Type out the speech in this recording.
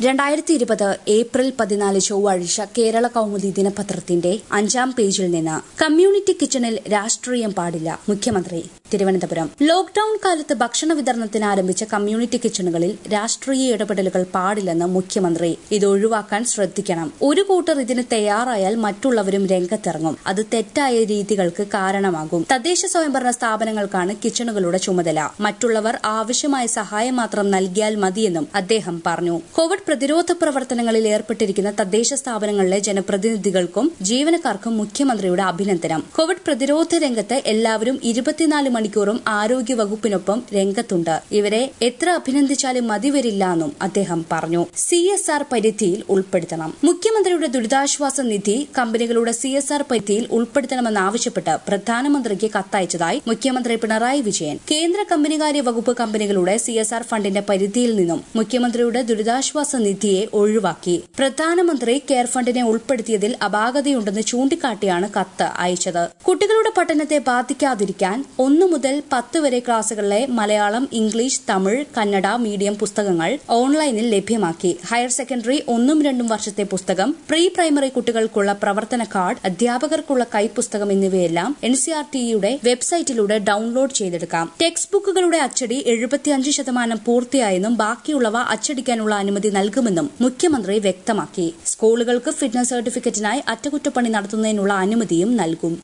രണ്ടായിരത്തി ഇരുപത് ഏപ്രിൽ പതിനാല് ചൊവ്വാഴ്ച കേരള കൗമുദി ദിനപത്രത്തിന്റെ അഞ്ചാം പേജിൽ നിന്ന് കമ്മ്യൂണിറ്റി കിച്ചണിൽ രാഷ്ട്രീയം പാടില്ല മുഖ്യമന്ത്രി തിരുവനന്തപുരം ലോക്ഡൌൺ കാലത്ത് ഭക്ഷണ വിതരണത്തിന് ആരംഭിച്ച കമ്മ്യൂണിറ്റി കിച്ചണുകളിൽ രാഷ്ട്രീയ ഇടപെടലുകൾ പാടില്ലെന്ന് മുഖ്യമന്ത്രി ഇത് ഒഴിവാക്കാൻ ശ്രദ്ധിക്കണം ഒരു കൂട്ടർ ഇതിന് തയ്യാറായാൽ മറ്റുള്ളവരും രംഗത്തിറങ്ങും അത് തെറ്റായ രീതികൾക്ക് കാരണമാകും തദ്ദേശ സ്വയംഭരണ സ്ഥാപനങ്ങൾക്കാണ് കിച്ചണുകളുടെ ചുമതല മറ്റുള്ളവർ ആവശ്യമായ സഹായം മാത്രം നൽകിയാൽ മതിയെന്നും അദ്ദേഹം പറഞ്ഞു കോവിഡ് പ്രതിരോധ പ്രവർത്തനങ്ങളിൽ ഏർപ്പെട്ടിരിക്കുന്ന തദ്ദേശ സ്ഥാപനങ്ങളിലെ ജനപ്രതിനിധികൾക്കും ജീവനക്കാർക്കും മുഖ്യമന്ത്രിയുടെ അഭിനന്ദനം കോവിഡ് പ്രതിരോധ രംഗത്ത് എല്ലാവരും ഇരുപത്തിനാല് മണിക്കൂറും ആരോഗ്യ വകുപ്പിനൊപ്പം രംഗത്തുണ്ട് ഇവരെ എത്ര അഭിനന്ദിച്ചാലും മതിവരില്ല എന്നും അദ്ദേഹം പറഞ്ഞു സി എസ് ആർ പരിധിയിൽ ഉൾപ്പെടുത്തണം മുഖ്യമന്ത്രിയുടെ ദുരിതാശ്വാസ നിധി കമ്പനികളുടെ സി എസ് ആർ പരിധിയിൽ ഉൾപ്പെടുത്തണമെന്നാവശ്യപ്പെട്ട് പ്രധാനമന്ത്രിക്ക് കത്തയച്ചതായി മുഖ്യമന്ത്രി പിണറായി വിജയൻ കേന്ദ്ര കമ്പനികാര്യ വകുപ്പ് കമ്പനികളുടെ സി എസ് ആർ ഫണ്ടിന്റെ പരിധിയിൽ നിന്നും മുഖ്യമന്ത്രിയുടെ ദുരിതാശ്വാസ നിധിയെ ഒഴിവാക്കി പ്രധാനമന്ത്രി കെയർ ഫണ്ടിനെ ഉൾപ്പെടുത്തിയതിൽ അപാകതയുണ്ടെന്ന് ചൂണ്ടിക്കാട്ടിയാണ് കത്ത് അയച്ചത് കുട്ടികളുടെ പഠനത്തെ ബാധിക്കാതിരിക്കാൻ ഒന്നു മുതൽ പത്ത് വരെ ക്ലാസുകളിലെ മലയാളം ഇംഗ്ലീഷ് തമിഴ് കന്നഡ മീഡിയം പുസ്തകങ്ങൾ ഓൺലൈനിൽ ലഭ്യമാക്കി ഹയർ സെക്കൻഡറി ഒന്നും രണ്ടും വർഷത്തെ പുസ്തകം പ്രീ പ്രൈമറി കുട്ടികൾക്കുള്ള പ്രവർത്തന കാർഡ് അധ്യാപകർക്കുള്ള കൈപ്പുസ്തകം എന്നിവയെല്ലാം എൻ സി ആർ ടിയുടെ വെബ്സൈറ്റിലൂടെ ഡൌൺലോഡ് ചെയ്തെടുക്കാം ടെക്സ്റ്റ് ബുക്കുകളുടെ അച്ചടി എഴുപത്തിയഞ്ച് ശതമാനം പൂർത്തിയായെന്നും ബാക്കിയുള്ളവ അച്ചടിക്കാനുള്ള അനുമതി നൽകുമെന്നും മുഖ്യമന്ത്രി വ്യക്തമാക്കി സ്കൂളുകൾക്ക് ഫിറ്റ്നസ് സർട്ടിഫിക്കറ്റിനായി അറ്റകുറ്റപ്പണി നടത്തുന്നതിനുള്ള അനുമതിയും നൽകും